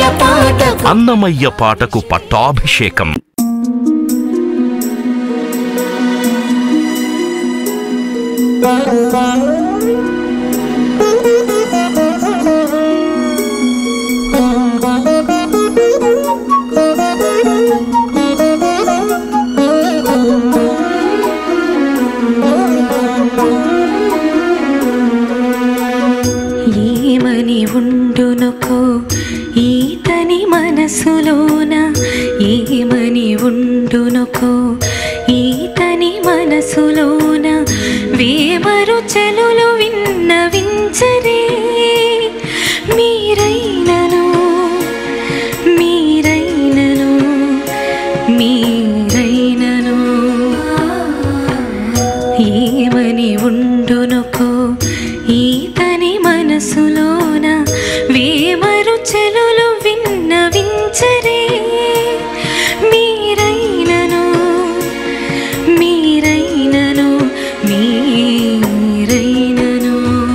పాటకు అన్నమయ్య పాటకు పట్టాభిషేకం ఏమని ఉండునుకో ఈతని మనసులోన ఏమని ఉండునుకో ఈతని మనసులోన వేమరు చెలులు విన్నవించరే మీరైనను మీరైనను మీరైనను ఏమని ఉండునుకో ఈతని మనసులోన వేమరు చెలులు విన్నవించరే మీరైనను మీరైనను మీరైనను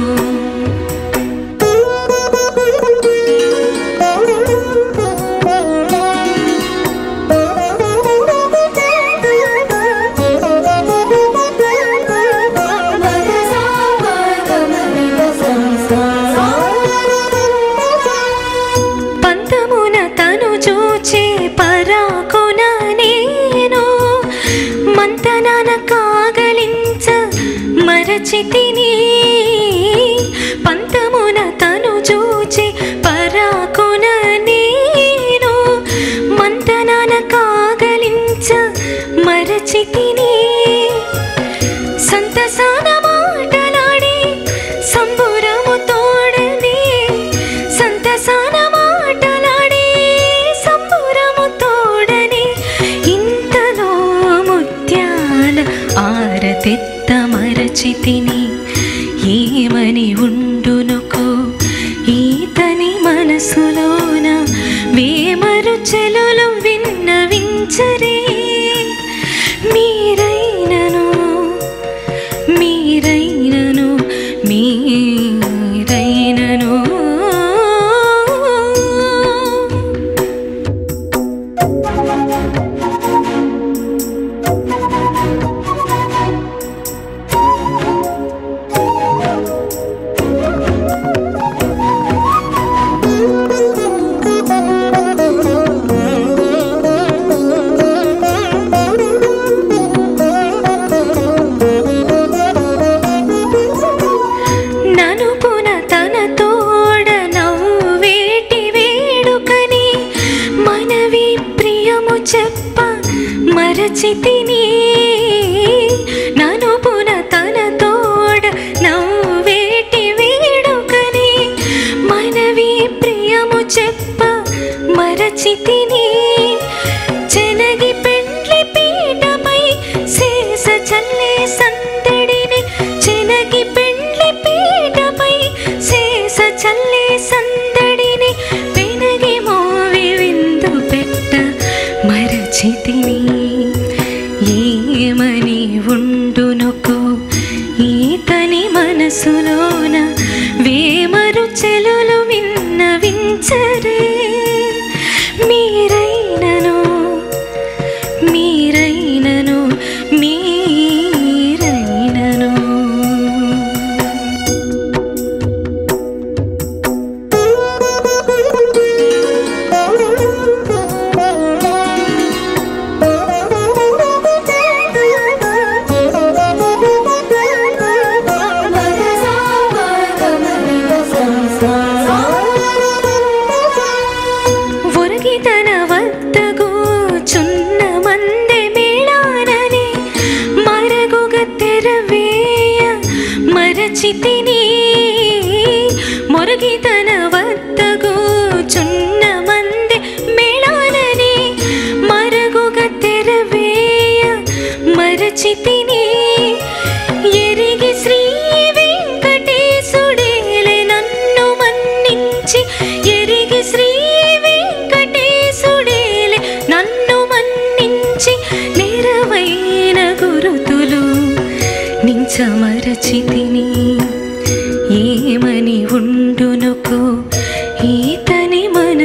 పంతమున తను చూచే పరాకున నేను మంతనాన కాగలించ మరచితిని పంతమున తను చూచే పరాకున నేను మంతనాన కాగలించ మరచితిని సంతసాన మాటలాడి సంబురము తోడని సంతసాన మాటలాడి సంబురము తోడని ఇంతలో ముత్యాల ఆరతెత్త మరచితిని ఏమని ఉండునుకో ఈతని మనసులోన వేమరు చెలులు విన్నవించరే మీరైనను మీరైనను మీరైనను ననుపున తన తోడ నవ్వేటి వేడుకని మనవి ప్రియము చెప్ప మరచితిని ననుపున తన తోడ నవ్వేటి వేడుకని మనవి ప్రియము చెప్ప మరచితిని చెనగి పెండ్లి పీఠమై శేష చల్లే సందడిని చెనగి పెండ్లి పీఠమై శేష చల్లే సందడిని వెనగి మోవి విందు పెట్ట మరచితిని ఏమని ఉండునుకో ఈతని మనసులోన వేమరు చెలులు విన్నవించరే మీరైనను మీరైనను మీరైనను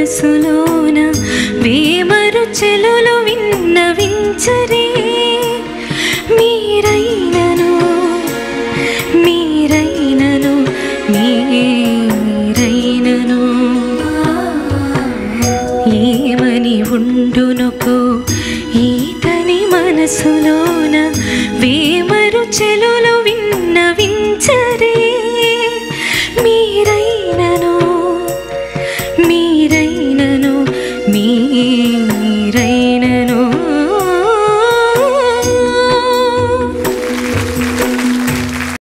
మనసులోన వేమరు చెలులు విన్నవించరే మీరైనను మీరైనను మీరైనను ఏమని ఉండునుకో ఈతని మనసులోన వేమరు చెలులు విన్నవించరే మీరైనను మీ